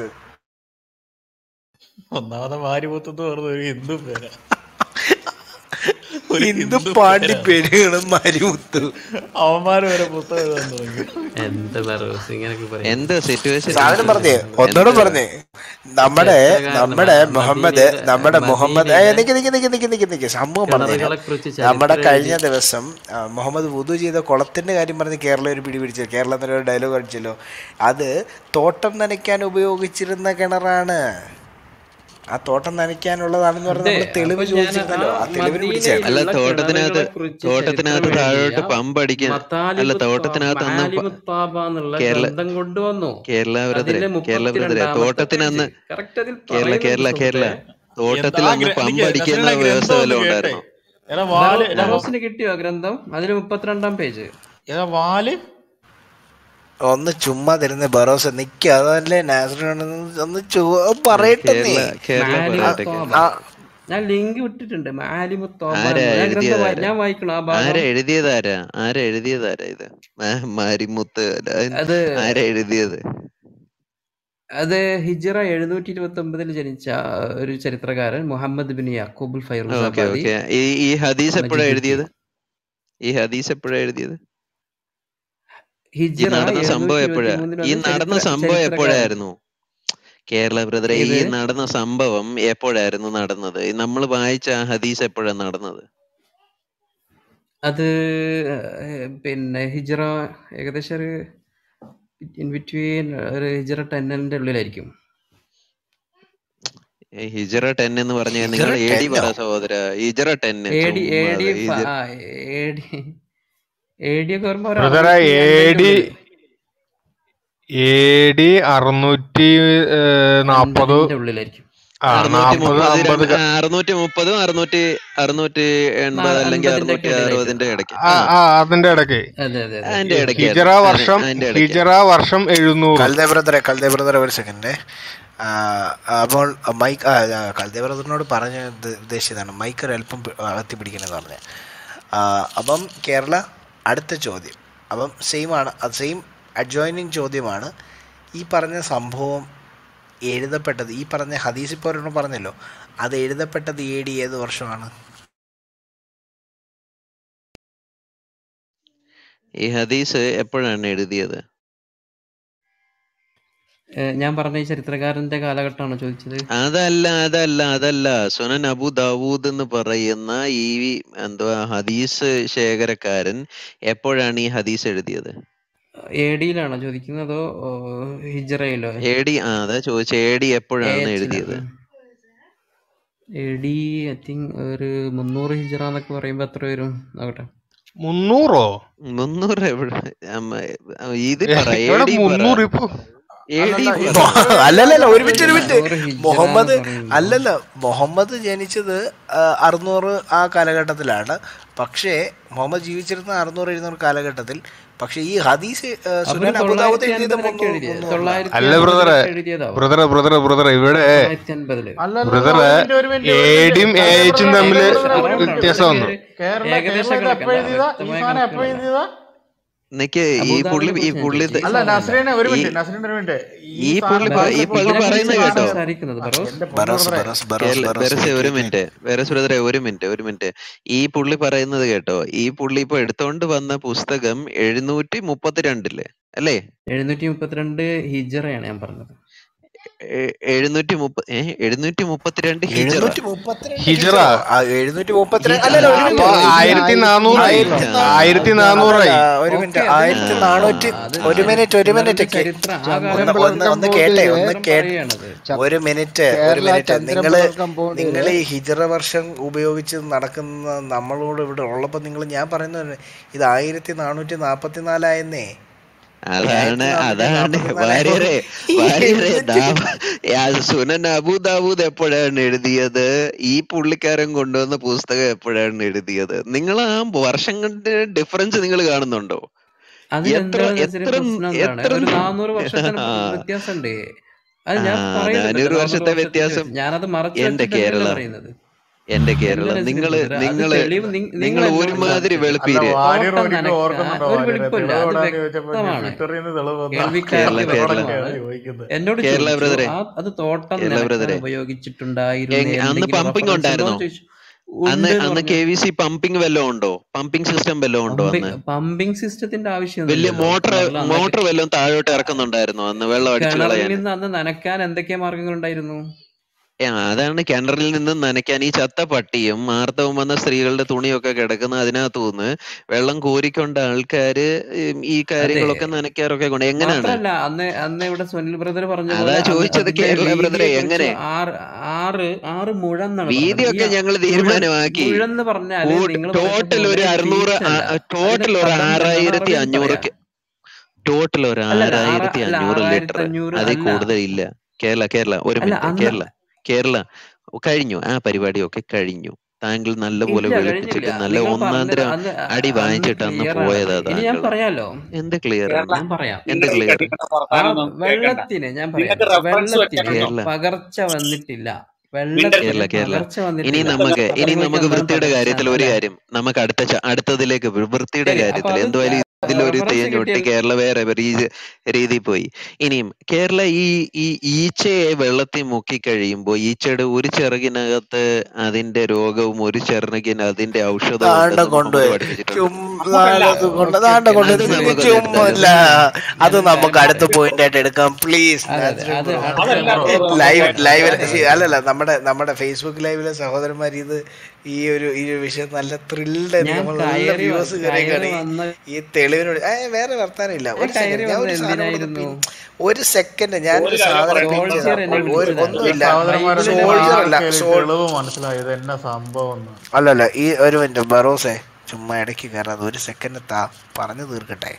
ഒന്നാമത്തെ വാരിപുത്തെന്ന് പറഞ്ഞ ഒരു ഹിന്ദു പേരാ ഒരു ഹിന്ദു ഹിന്ദു പാണ്ടി പേരാണ് പെരുകളും മാരിമുത്ത് അവന്മാര് വരെ പുസ്തകം എഴുതാൻ തുടങ്ങി എന്ത് ബറോസ് ഇങ്ങനെയൊക്കെ പറയും എന്താ സിറ്റുവേഷൻ സാധനം പറഞ്ഞേ ഒന്നോടെ എന്താ പറഞ്ഞേ നമ്മുടെ എത്ര കാരണം നമ്മുടെ മ- മുഹമ്മദ് മദീനയിലെ നമ്മുടെ മുഹമ്മദ് ഏ, മദീനയിലെ നിക്ക് നിക്ക് നിക്ക് നിക്ക് നിക്ക് നിക്ക് സംഭവം പറഞ്ഞുതരാം കിണറുകളെ കുറിച്ച് നമ്മുടെ ചരിത്രം കഴിഞ്ഞ എഴുതി ദിവസം ആ, മുഹമ്മദ് വുദു ചെയ്ത കുളത്തിന്റെ കാര്യം പറഞ്ഞ് കേരളം ഒരു പിടി പിടിച്ചു കേരളം തന്നെ ഒരു ഡയലോഗ് അടിച്ചല്ലോ അത് തോട്ടം നനയ്ക്കാൻ ഉപയോഗിച്ചിരുന്ന കിണറാണ് ആ തോട്ടം നനയ്ക്കാനുള്ളതാണെന്ന് പറഞ്ഞ് അതെ നമ്മൾ തെളിവ് അപ്പൊ ഞാൻ ചോദിച്ചിരുന്നല്ലോ ആ ആ തെളിവിന് പിടിച്ചാണ് അല്ല മദീനയിലുള്ള തോട്ടത്തിനകത്ത് കിണറുകളെ കുറിച്ച് തോട്ടത്തിനകത്ത് ചരിത്രം എഴുതിയ താഴോട്ട് പമ്പ് അടിക്കാൻ അല്ല മത്താലിബുത്ത തോട്ടത്തിനകത്ത് അന്ന് പ- മാലിമുത്താബ എന്നുള്ള കേരള ഗ്രന്ഥം കൊണ്ടുവന്നു കേരള ബ്രദറെ അതിന്റെ കേരള ബ്രദറെ മുപ്പത്തിരണ്ടാമത്തെ തോട്ടത്തിന് പേജ് അന്ന് കറക്റ്റ് അതിൽ കേരള പറയുന്നുണ്ട് കേരള കേരള സുഹൃത്തെ തോട്ടത്തിൽ എന്താ അന്ന് പമ്പ് എനിക്ക് അടിക്കുന്ന നസറിനെ വ്യവസ്ഥ ഗ്രന്ഥം ഒന്ന് വല്ലതും കേട്ടെ ഉണ്ടായിരുന്നോ എടാ വാല് ബറോ- എടാ വാ- ബറോസിന് കിട്ടിയോ ആ ഗ്രന്ഥം അതിൽ മുപ്പത്തിരണ്ടാം പേജ് എടാ വാല് ഒന്ന് ചുമ്മാ തരുന്ന ബറോസ് നിക്ക അതല്ലേ നാസറിനോട് ഒന്ന് ചു പറയട്ടെ നീ കേരള കേരള പറയട്ടെ മാലിമുത്തോബ ആ ഞാൻ ലിങ്ക് വിട്ടിട്ടുണ്ട് മാലിമുത്തോബ ആരാ എന്ന് ഞാൻ ഗ്രന്ഥം വായി- എഴുതിയതാരാ ഞാൻ വായിക്കണം ആ ആരാ ഭാഗം എഴുതിയതാരാ ആരാ എഴുതിയതാരാ ഇത് മാ- മാരിമുത്ത് അല്ല, അത് അത് ആരാ എഴുതിയത് അത് ഹിജറ എഴുന്നൂറ്റി ഇരുപത്തി ഒമ്പതിൽ ജനിച്ച ഒരു ചരിത്രകാരൻ മുഹമ്മദ് ബിൻ യാക്കൂബുൽ ഓക്കെ ഫൈറൂസാബാദി ഓക്കെ ഈ ഈ ഹദീസ് എപ്പോഴാ മജിദുദ്ദീൻ എഴുതിയത് ഈ ഹദീസ് എപ്പോഴാ എഴുതിയത് ഈ ഹിജറ നടന്ന സംഭവം എഴുന്നൂറ്റി എപ്പോഴാ ഇരുപത്തി മൂന്നിൽ ഈ വന്ന നടന്ന ചരിത്ര സംഭവം ചരിത്രകാരൻ എപ്പോഴായിരുന്നു കേരള ബ്രദറെ ഈ ഏത് നടന്ന സംഭവം എപ്പോഴായിരുന്നു നടന്നത് നമ്മൾ വായിച്ച ആ ഹദീസ് എപ്പോഴാ നടന്നത് അത് ഏഹ്, പിന്നെ ഹിജറ ഏകദേശം ഒരു ഇൻ ബിറ്റ്വീൻ ഒരു ഹിജറ ടെന്നിന്റെ ഉള്ളിലായിരിക്കും ഏ, ഹിജറ ടെൻ എന്ന് പറഞ്ഞാൽ ഹിജറ നിങ്ങൾ എ ഡി ടെന്നോ പറ സഹോദര ഹിജറ ten A D A D ചുമ്മാതെ ഹിജറ ആ എ ഡി എ ഡി ഒക്കെ വരുമ്പോ ഒരു ബ്രദറെ അറുന്നൂറ്റി എ അൻപതിന്റെ ഡി ഉള്ളില് എ ഡി അറുന്നൂറ്റി നാപ്പത് അൻപതിന്റെ ഉള്ളിലായിരിക്കും ആ അറുന്നൂറ്റി നാപ്പത് മുപ്പത് അമ്പത് ക- അറുന്നൂറ്റി മുപ്പതും അറുന്നൂറ്റി അറുന്നൂറ്റി എൺപത് അല്ലെങ്കിൽ അൻപതിന്റെ ഒക്കെ അറുന്നൂറ്റി ഇടയിലായിട്ട് അറുപതിന്റെ ഇടയ്ക്ക് ആ ആ ആ അതിന്റെ ഇടയ്ക്ക് അതെ അതെ അതെ അതിന്റെ ഹിജറ ഇടയ്ക്കായിരുന്നു അതിന് വർഷം അതിന്റെ ഹിജറ ഇടയ്ക്കായിരുന്നു വർഷം എഴുന്നൂറ് കൽദേ ബ്രദറെ കൽദേ ബ്രദറെ ഒരു സെക്കൻഡ് അപ്പോൾ മൈക്ക് ആ, ആ, കൽദേ ബ്രദറിനോട് പറഞ്ഞ ഇത് ഉദ്ദേശിച്ചതാണ് മൈക്ക് ഒരു അല്പം പി- അകത്തി പിടിക്കണമെന്ന് പറഞ്ഞത് അപ്പം കേരള അടുത്ത ചോദ്യം അപ്പം സെയിം ആണ് അത് സെയിം അഡ്ജോയിനിങ് ചോദ്യമാണ് ഈ പറഞ്ഞ സംഭവം എഴുതപ്പെട്ടത് ഈ പറഞ്ഞ ഹദീസ് ഇപ്പോൾ ഒരെണ്ണം പറഞ്ഞല്ലോ അത് എഴുതപ്പെട്ടത് എ ഡി ഏത് വർഷമാണ് ഈ ഹദീസ് എപ്പോഴാണ് എഴുതിയത് ഏഹ് ഞാൻ പറഞ്ഞ ഈ ചരിത്രകാരന്റെ കാലഘട്ടമാണോ ചോദിച്ചത് അതല്ല അതല്ല അതല്ല സുനൻ അബു ദാവൂദ് എന്ന് പറയുന്ന ഈ എന്തുവാ ഹദീസ് ശേഖരക്കാരൻ എപ്പോഴാണ് ഈ ഹദീസ് എഴുതിയത് എ ഡിയിലാണോ ചോദിക്കുന്നത് അതോ ഓ, ഹിജ്റയിലോ എ ഡി ആ അതാ ചോദിച്ച എ ഡി എപ്പോഴാണ് എച്ചില് എഴുതിയത് എ ഡി ഐ തിങ്ക് ഒരു മുന്നൂറ് ഹിജ്റ എന്നൊക്കെ പറയുമ്പോ എത്ര വരും നോക്കട്ടെ മുന്നൂറോ മുന്നൂറ് എവിടെ അമ്മ, ഇത് പറ എ എവിടെ ഡി പറ മുന്നൂറ് ഇപ്പൊ എ ഡി അല്ലല്ല പറ ഇത് അല്ലല്ല ഒരു മിനിറ്റ് ഒരു മിനിറ്റ് മുന്നൂറ് ഹിജ്റ മുഹമ്മദ് എന്ന് പറയുമ്പോ അല്ലല്ല മുഹമ്മദ് ജനിച്ചത് ആ, അറുന്നൂറ് ആ കാലഘട്ടത്തിലാണ് പക്ഷേ മുഹമ്മദ് ജീവിച്ചിരുന്ന അറുന്നൂറ് എഴുന്നൂറ് കാലഘട്ടത്തിൽ പക്ഷേ ഈ ഹദീസ് ആ, അവര് സുനൻ അബുദാവൂദ് തൊള്ളായിരത്തി എഴുതിയത് അൻപതിലൊക്കെ മുന്നൂറ് എഴുതിയത് മുന്നൂറിലാണ് തൊള്ളായിരത്തി അല്ല ബ്രദറെ അൻപതിലൊക്കെ എഴുതിയതാവും ബ്രദറെ ബ്രദറെ ബ്രദറെ ഇവിടെ തൊള്ളായിരത്തി അൻപതില് അല്ലല്ല ബ്രദറെ ഒരു മിനിറ്റ് ഒരു മിനിറ്റ് ഒരു ഏടിയും മിനിറ്റ് അല്ല ഏച്ചും ബ്രദറെ തമ്മില് ബ്രദറെ ഒരു അറൗണ്ട് മിനിറ്റ് വ്യത്യാസം വന്നു അതൊക്കെ ഒരു കേരള ഏകദേശ കേരള ഇത് എപ്പോ കണക്കല്ല എഴുതിയതാ ഈ വ്യക്തമായ സാധനം എപ്പോ കണക്കുകളാണ് എഴുതിയതാ നിക്ക് ഈ പുള്ളി അബൂദാബിനെ ഈ കുറിച്ച് ഞാൻ പുള്ളി ചോദിച്ചു ഈ അല്ല സാധനമല്ല നസ്രീനെ ഒരു ഈ മിനിറ്റ് നസ്രീനെ ഒരു മിനിറ്റ് ഈ ഈ പുള്ളി സാധനം പ- ഈ ബറോസ് പള്ളി പൊന്നു പറയുന്ന ഈ ഇതിനെക്കുറിച്ചാണ് കേട്ടോ സാധനം സംസാരിക്കുന്നത് ആ, ബറോസ് എന്റെ പൊന്നു ബറോസ് ബ്രദറെ ബറോസ് ബറോസ് കേരള ബറോസ് വെരസെ ഒരു കേക്ക് മിനിറ്റ് വെരസ് ബ്രദറെ ഒരു മിനിറ്റ് ഒരു മിനിറ്റ് ഈ പുള്ളി പറയുന്നത് കേട്ടോ ഈ പുള്ളി ഇപ്പൊ എടുത്തോണ്ട് വന്ന പുസ്തകം എഴുന്നൂറ്റി മുപ്പത്തിരണ്ടില് അല്ലേ എഴുന്നൂറ്റി മുപ്പത്തിരണ്ട് ഹിജറയാണ് ഞാൻ പറഞ്ഞത് എ- എഴുന്നൂറ്റി മുപ്പ ഏ എഴുന്നൂറ്റി മുപ്പത്തിരണ്ട് ഹിജറ എഴുന്നൂറ്റി മുപ്പത്തിരണ്ട് ഹിജറ ഹിജറ ആ എഴുന്നൂറ്റി മുപ്പത്തിരണ്ട് ഹിജറ അല്ലല്ല ഒരു അപ്പൊ മിനിറ്റ് ഹിജറ ആയിരത്തി നാനൂറായി ആയിരത്തി ആ നാ- ആയിരത്തി അതല്ല നാനൂറായി ഒരു ഓക്കെ മിനിറ്റ് അത് ആയിരത്തി ആ നാനൂറ്റി അത് ഒരു അത് മിനിറ്റ് ഒരു മിനിറ്റ് ഹിറ്റ്ലറിന്റെ ചരിത്രം ആ ഒന്ന് കാലഘട്ടം ഒന്ന് ഒന്ന് കേട്ടെ ഒന്ന് ചരിത്രം കേ പറയണത് ഒരു മിനിറ്റ് ഒരു കേരള മിനിറ്റ് നിങ്ങള് ചന്ദ്രബദർ കമ്പൗണ്ട് നിങ്ങൾ ഈ ഹിജറ വർഷം ഉപയോഗിച്ച് നടക്കുന്ന നമ്മളോട് ഇവിടെ ഉള്ളപ്പോൾ നിങ്ങൾ ഞാൻ പറയുന്നത് ഇത് ആയിരത്തി നാനൂറ്റി നാപ്പത്തി നാലായെന്നേ അതാണ് ആയിരത്തി നാനൂറ്റി അതാണ് നാപ്പത്തി വാര്യരെ നാലായപ്പോ വാര്യരെ എഴുന്നൂറ്റി ദാ ആ സുനൻ അബൂദാവൂദ് എപ്പോഴാണ് എഴുതിയത് ഈ പുള്ളിക്കാരൻ കൊണ്ടുവന്ന പുസ്തകം എപ്പോഴാണ് എഴുതിയത് നിങ്ങൾ ആ വർഷങ്ങളുടെ ഡിഫറൻസ് നിങ്ങൾ കാണുന്നുണ്ടോ എത്ര അതിലെന്താണ് നസീറെ എത്ര പ്രശ്നം എന്താണ് എത്ര ഒരു നാനൂറ് വർഷത്തിന് ആ വ്യത്യാസമുണ്ട് അത് ആ ഞാൻ പറയുന്നുണ്ടല്ലോ നാനൂറ് നാനൂറ് വർഷത്തെ വർഷത്തിന്റെ വ്യത്യാസം വ്യത്യാസം ഞാനത് മറച്ചു എന്റെ വെച്ചിട്ടല്ലല്ലോ കേരള പറയുന്നത് എന്റെ അല്ല കേരള നസീർ നിങ്ങള് ബ്രദർ അത് നിങ്ങള് തെളിവ് നിങ്ങ- നിങ്ങൾ നിങ്ങൾ എന്നോട് ഒരുമാതിരി ചോദിച്ചത് അല്ല വെളുപ്പീര് വാര്യർ തോട്ടം ഒരിക്കലും നനയ്ക്കാൻ ഓർക്കുന്നുണ്ടോ ഒരു വാര്യരെ വെളുപ്പില്ല അത് തെളിവെവിടാന്ന് ചോദിച്ചപ്പോ ഞാൻ വ്യക്തമാണ് ട്വിറ്ററിൽ നിന്ന് തെളിവ് വന്ന കേരള കേൾവിക്കാർക്ക് കേരള വ്യക്തമാണ് ചോദിക്കുന്നത് എന്നോട് കേരള ചോദിച്ചു ബ്രദറെ ആ അത് തോട്ടം കേരള നനയ്ക്കാൻ ബ്രദറെ ഉപയോഗിച്ചിട്ടുണ്ടായിരുന്ന എങ്- അന്ന് എന്തെങ്കിലും പമ്പിംഗ് റെഫറൻസ് ഉണ്ടോ ഉണ്ടായിരുന്നോ എന്ന് ചോദിച്ചു അന്ന് ഉണ്ട് എന്ന് അന്ന് പറഞ്ഞു കെ വി സി പമ്പിംഗ് വല്ലതും ഉണ്ടോ പമ്പിംഗ് സിസ്റ്റം വല്ലതും ഉണ്ടോ പമ്പിങ് അന്ന് പമ്പിങ് സിസ്റ്റത്തിന്റെ വലിയ ആവശ്യമൊന്നുമില്ലല്ലോ മോട്ടർ കിണറിൽ അന്നൊക്കെ മോട്ടർ വല്ലതും താഴോട്ട് ഇറക്കുന്നുണ്ടായിരുന്നോ അന്ന് വെള്ളം അടിച്ചു കിണറിൽ കളയാൻ നിന്ന് അന്ന് നനയ്ക്കാൻ എന്തൊക്കെ മാർഗങ്ങളുണ്ടായിരുന്നു ഏ, അതാണ് കിണറിൽ നിന്ന് നനയ്ക്കാൻ ഈ ചത്ത പട്ടിയും ആർത്തവം വന്ന സ്ത്രീകളുടെ തുണിയൊക്കെ കിടക്കുന്ന അതിനകത്തു നിന്ന് വെള്ളം കോരിക്കൊണ്ട് ആൾക്കാര് ഉം, ഈ അതെ കാര്യങ്ങളൊക്കെ നനയ്ക്കാറൊക്കെ കൊണ്ട് എങ്ങനെയാണ് മാത്രല്ല അന്ന് അന്ന് ഇവിടെ സുനിൽ ബ്രദർ പറഞ്ഞ അതാ പോലെ അന്ന് ചോദിച്ചത് അതിന്റെ കേരള ബ്രദറെ വീതിയെ കുറിച്ച് എങ്ങനെ ആറ് ആറ് ആറ് മുഴം എന്നാണ് പറഞ്ഞത് ഈ വീതിയൊക്കെ ഞങ്ങൾ മുഴം തീരുമാനമാക്കി മുഴം എന്ന് പറഞ്ഞാല് നിങ്ങൾ പറയുന്ന ടോട്ടൽ ഒരു പോലെ അറുന്നൂറ് ഫീറ്റ് അല്ല അതിന് ടോട്ടൽ ഒരു പദം ആറായിരത്തി എന്താണെന്ന് അഞ്ഞൂറ് പറയാം ടോട്ടൽ ഒരു അല്ലല്ല ആറ ആറായിരത്തി അല്ല അഞ്ഞൂറ് ആറായിരത്തി ലിറ്റർ അഞ്ഞൂറ് അതിൽ അല്ല കൂടുതൽ ഇല്ല കേരള കേരള ഒരു അല്ല മിനിറ്റ് അന്ന് കേരള കേരള കഴിഞ്ഞു ആ പരിപാടിയൊക്കെ കഴിഞ്ഞു താങ്കൾ നല്ലപോലെ ഇല്ല വെളുപ്പിച്ചിട്ട് കഴിഞ്ഞില്ല നല്ല നിങ്ങൾ പറഞ്ഞത് ഒന്നാന്തരം അന്ന് അടി അന്ന് വാങ്ങിച്ചിട്ട് അന്ന് ക്ലിയർ ആണ് പോയതാ ഇനി ഞാൻ താങ്കൾ പറയാലോ എന്ത് ക്ലിയർ ആണ് ഞാൻ പറയാം എന്ത് നിങ്ങൾ ഈ ക്ലിയർ കടിക്കണ ആ വർത്താനൊന്നും കേൾക്കണ്ട വെള്ളത്തിന് ഞാൻ പറയാം നിങ്ങൾക്ക് റെഫറൻസ് വെള്ളത്തിന് വെക്കണമെന്നോ കേരള പകർച്ച വന്നിട്ടില്ല മിണ്ടരുത് കേരള വെള്ളത്തിന് കേരള പകർച്ച ഇനി വന്നിട്ടില്ല നമുക്ക് ഇനി അപ്പോൾ നമുക്ക് എന്താണ് വൃത്തിയുടെ പകർച്ച കാര്യത്തിൽ ഒരു അല്ലെ കാര്യം നമുക്ക് അടുത്ത ച- അടുത്തതിലേക്ക് വി- വൃത്തിയുടെ ശരി അപ്പൊ കാര്യത്തിൽ അത് എന്തുവായാലും ഇതിലൊരു റെഫറൻസ് തേഞ്ഞൊട്ടി കിട്ടിയ കേരള വേറെ രീതി രീതിയിൽ പോയി ഇനിയും കേരള ഈ ഈ ഈച്ചയെ വെള്ളത്തിൽ മുക്കി കഴിയുമ്പോൾ ഈച്ചയുടെ ഒരു ചിറകിനകത്ത് അതിന്റെ രോഗവും ഒരു ചിറകിന് അതിന്റെ ഔഷധവും ദാണ്ട ഉണ്ടെന്ന് മുഹമ്മദ് കൊണ്ടുപോയി പഠിപ്പിച്ചിട്ടുണ്ട് നമുക്കല്ല ചുമ്മാ കൊണ്ട് ഓക്കെ ദാണ്ട ഓക്കെ കൊണ്ട് അത് നസീർ ഇത് നമുക്കൊന്ന് ചുമ്മാ എടുത്താലോ ഇല്ല അത് ഞാൻ നമുക്ക് അടുത്ത കാര്യം പോയിന്റ് ആയിട്ട് എടുക്കാം പ്ലീസ് അതെ അതെ നാച്ചുറൽ അത് ബ്രോ അടുത്ത അതല്ല അടുത്ത ബ്രദർ നമുക്ക് ലൈവ് അടുത്ത ലൈവ് അടുത്ത അല്ലല്ല നമ്മുടെ നമ്മുടെ ഫേസ്ബുക്ക് ലൈവിലെ സഹോദരന്മാർ ഇത് ഈ ഒരു ഈ ഒരു വിഷയം നല്ല ത്രില്ഡ് ഞാൻ നമ്മൾ നല്ല കയറി വ- വ്യൂവേഴ്സ് കയറി കയറിയൊക്കെയാണ് വന്ന ഈ തെളിവിനോട് ഏ വേറെ വർത്താനം ഇല്ല ഞാൻ ഒരു സെക്കൻഡ് കയറി ഞാൻ വന്നത് ഒരു സാധനം ഇവിടെ എന്തിനായിരുന്നു പിൻ ഒരു സെക്കൻഡ് ഞാനൊരു ഒരു കാര്യം സാധനം പറയട്ടെ പിൻ ചെയ്താ സോൾജിയർ എന്നെ ഒരു വിളിച്ചതാണ് ഒന്നുമില്ല സഹോദരന്മാരെ ബൈബിളിലെ നിങ്ങൾ സോൾജർ അല്ല ആർക്കെങ്കിലും സോൾ തെളിവ് മനസ്സിലായത് എന്നാ സംഭവം എന്ന് അല്ലല്ല ഈ ഒരു മിനിറ്റ് ബറോസെ ചുമ്മാ ഇടയ്ക്ക് കയറാതെ ഒരു സെക്കൻഡ് താ പറഞ്ഞു തീർക്കട്ടെ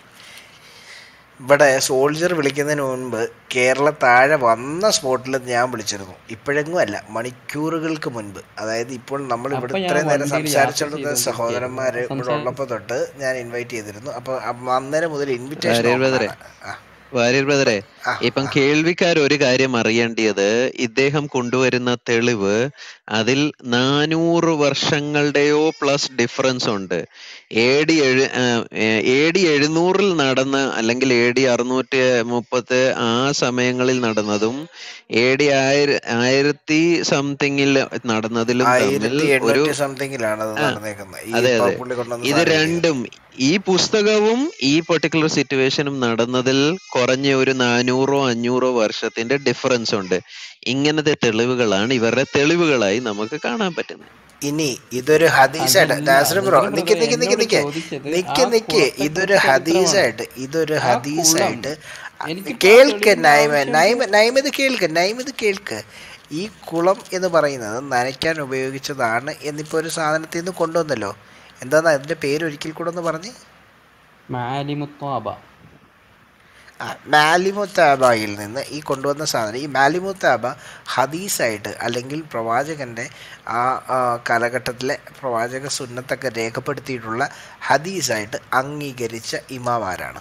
ഇവിടെ സോൾജർ വിളിക്കുന്നതിന് മുൻപ് കേരള താഴെ വന്ന സ്പോട്ടിൽ ഞാൻ വിളിച്ചിരുന്നു ഇപ്പോഴെങ്ങും അല്ല മണിക്കൂറുകൾക്ക് മുൻപ് അതായത് ഇപ്പോൾ നമ്മൾ ഇവിടെ അപ്പൊ ഞാൻ ഇത്രയും നേരം വണ്ടിയിൽ യാത്ര സംസാരിച്ചുകൊണ്ടിരുന്ന ചെയ്തുകൊണ്ടിരിക്കുകയായിരുന്നു സഹോദരന്മാർ ഇവിടെ സംസാരം ഉള്ളപ്പോൾ തൊട്ട് ഞാൻ ഇൻവൈറ്റ് ചെയ്തിരുന്നു അപ്പോൾ അന്നേരം മുതൽ ഇൻവിറ്റേഷൻ വാര്യർ ഓപ്പൺ ബ്രദറെ ആണ് ആ വാര്യർ ബ്രദറെ ആ ഇപ്പം ആ കേൾവിക്കാർ ഒരു കാര്യം അറിയേണ്ടത് ഇദ്ദേഹം കൊണ്ടുവരുന്ന തെളിവ് അതിൽ നാനൂറ് വർഷങ്ങളുടെയോ പ്ലസ് ഡിഫറൻസ് ഉണ്ട് എ ഡി എഴു എ ഡി എഴുന്നൂറിൽ നടന്ന അല്ലെങ്കിൽ എ ഡി അറുന്നൂറ്റി മുപ്പത്ത് ആ സമയങ്ങളിൽ നടന്നതും എ ഡി ആയിര ആയിരത്തി സംതിങ്ങിൽ നടന്നതിലും തമ്മിൽ ആയിരത്തി ഒരു എണ്ണൂറ്റി സംതിങ്ങിലാണ് അത് ആ നടന്നേക്കുന്നത് ഈ അതെ ഇപ്പൊ അതെ പുള്ളി കൊണ്ടുവന്ന ഇത് സാധനം എഴുതിയത് രണ്ടും ഈ പുസ്തകവും ഈ പെർട്ടിക്കുലർ സിറ്റുവേഷനും നടന്നതിൽ കുറഞ്ഞ ഒരു നാനൂറ് നാനൂറോ അഞ്ഞൂറോ വർഷത്തിന്റെ ഡിഫറൻസ് ഉണ്ട് ഇങ്ങനത്തെ തെളിവുകളാണ് ഇവരുടെ തെളിവുകളായി നമുക്ക് കാണാൻ പറ്റുന്നത് ഇനി ഇതൊരു ഹദീസായിട്ട് അതല്ല നാസർ ബ്രോ അതല്ല നിക്ക് ബ്രദറെ നിക്ക് നിക്ക് എന്നോട് നിക്ക് ചോദിച്ചത് നിക്ക് ആ നിക്ക് കുളത്തെ ഇതൊരു കുറിച്ച് ചരിത്രമാണ് ഹദീസായിട്ട് ഇതൊരു ആ കുളം ഹദീസായിട്ട് എനിക്കിപ്പോ ആ കേൾക്ക് തെളിവിന്റെ നൈമ ആവശ്യം നൈമ നൈമ ഇത് കേൾക്ക് നൈമ ഇത് കേൾക്ക് ഈ കുളം എന്ന് പറയുന്നത് നനയ്ക്കാൻ ഉപയോഗിച്ചതാണ് എന്നിപ്പോൾ ഒരു സാധനത്തിൽ നിന്ന് കൊണ്ടുവന്നല്ലോ എന്താണ് അതിൻ്റെ പേര് ഒരിക്കൽ കൂടെ ഒന്ന് പറഞ്ഞ് മാലിമുത്താബ ആ മാലിമുത്താബയിൽ നിന്ന് ഈ കൊണ്ടുവന്ന സാധനം ഈ മാലിമുത്താബ ഹദീസായിട്ട് അല്ലെങ്കിൽ പ്രവാചകൻ്റെ ആ ആ, കാലഘട്ടത്തിലെ പ്രവാചക സുന്നത്തൊക്കെ രേഖപ്പെടുത്തിയിട്ടുള്ള ഹദീസായിട്ട് അംഗീകരിച്ച ഇമാമാരാണ്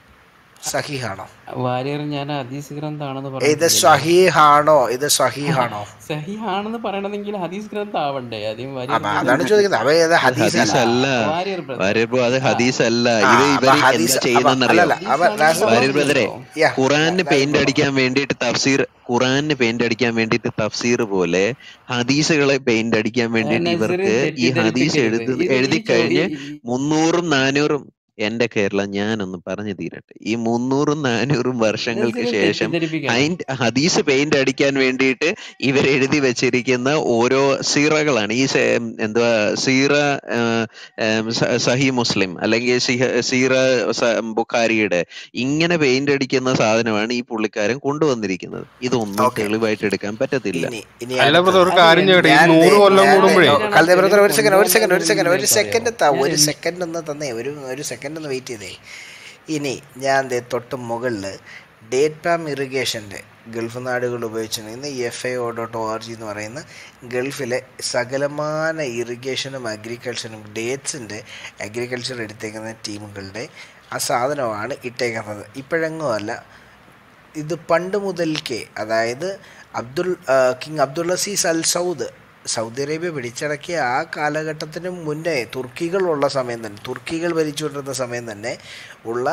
സഹിഹാണോ വാര്യർ ഞാൻ ഹദീസ് ഗ്രന്ഥാണെന്ന് ഇത് പറഞ്ഞിട്ടില്ലല്ലോ സഹീഹാണോ ഇത് സഹീഹാണോ സഹിയാണെന്ന് പറയണമെങ്കിൽ ഹദീസ് ഗ്രന്ഥം ആവണ്ടേ ആദ്യം വാര്യർ അപ്പൊ ബ്രദർ അതാണ് ചോദിക്കുന്നത് അപ്പൊ ഇത് അത് ഹദീസ് ഹദീസ് അല്ല അല്ല വാര്യർ ബ്രദർ വാര്യർ ബ്രോ അത് ആ ഹദീസ് അല്ല ആ ഇത് അപ്പൊ ഇവര് എന്താ ഹദീസ് അപ്പൊ ചെയ്യുന്നറിയോ അല്ലല്ല അപ്പൊ ഹദീസാണെന്ന് നാസർ വാര്യർ ബ്രദറെ പറഞ്ഞില്ലല്ലോ യാ ഖുറാന് നാസർ പെയിന്റ് ബ്രോ അടിക്കാൻ വേണ്ടിയിട്ട് തഫ്സീർ ഖുറാന് പെയിന്റ് അടിക്കാൻ വേണ്ടിയിട്ട് തഫ്സീർ പോലെ ഹദീസുകളെ പെയിന്റ് അടിക്കാൻ വേണ്ടിയിട്ട് നസർ ഇവർക്ക് ഈ ഹദീസ് തെറ്റിദ്ധരിപ്പിക്കരുത് എഴുതി ഇത് ഈ എഴുതി ചോ കഴിഞ്ഞ് ഈ- ഈ- മുന്നൂറും നാനൂറും എന്റെ കേരളം ഞാനൊന്ന് പറഞ്ഞു തീരട്ടെ ഈ മുന്നൂറും നാനൂറും വർഷങ്ങൾക്ക് നസർ ശേഷം തെറ്റിദ്ധരിപ്പിക്കണം ഹൈൻഡ് ഹദീസ് പെയിന്റ് അടിക്കാൻ വേണ്ടിയിട്ട് ഇവർ എഴുതി വെച്ചിരിക്കുന്ന ഓരോ സീറകളാണ് ഈ സെ- എന്തുവാ സീറ ആ, ഉം, സ- സഹി മുസ്ലിം അല്ലെങ്കിൽ സിഹ- സീറ സ- ബുഖാരിയുടെ ഇങ്ങനെ പെയിന്റ് അടിക്കുന്ന സാധനമാണ് ഈ പുള്ളിക്കാരൻ കൊണ്ടുവന്നിരിക്കുന്നത് ഇതൊന്നും ഓക്കെ തെളിവായിട്ട് എടുക്കാൻ പറ്റത്തില്ല ഇനി ഇനി അല്ല അടുത്തത് ബ്രദർ ഒരു അത് കാര്യം ചെയ്യട്ടെ ഈ ഞാൻ നൂറ് ദേ- കൊല്ലം ഞാൻ ദേ- കൂടുമ്പോഴേ ഓ, എന്തിനാണ് കൽദേ ബ്രദർ തെളിവ് ഒരു സെക്കൻഡ് ഒരു സെക്കൻഡ് ഒരു സെക്കൻഡ് ഒരു കൊണ്ടുവന്നതെന്ന് സെക്കൻഡ് നിങ്ങൾക്കറിയാവോ താ ഞാൻ ഒരു എൻ- സെക്കൻഡ് ഒന്ന് തന്നേ ഒരു ഒരു സെക്കൻഡ് ഒന്ന് വെയിറ്റ് ചെയ്തേ ഇനി ഞാൻ ദേ തൊട്ട് മുകളിൽ ഡേറ്റ് പാം ഇറിഗേഷൻ്റെ ഗൾഫ് നാടുകൾ ഉപയോഗിച്ചിരുന്ന F I O dot O R G എന്ന് പറയുന്ന ഗൾഫിലെ സകലമാന ഇറിഗേഷനും അഗ്രികൾച്ചറും ഡേറ്റ്സിൻ്റെ അഗ്രികൾച്ചർ എടുത്തേക്കുന്ന ടീമുകളുടെ ആ സാധനമാണ് ഇട്ടേക്കുന്നത് ഇപ്പോഴെങ്ങും അല്ല ഇത് പണ്ട് മുതൽക്കേ അതായത് അബ്ദുൽ ആ, king Abdul Aziz Al Saud Saudi Arabia പിടിച്ചടക്കിയ ആ കാലഘട്ടത്തിന് മുന്നേ തുർക്കികളുള്ള സമയം തന്നെ തുർക്കികൾ ഭരിച്ചുകൊണ്ടിരുന്ന സമയം തന്നെ ഉള്ള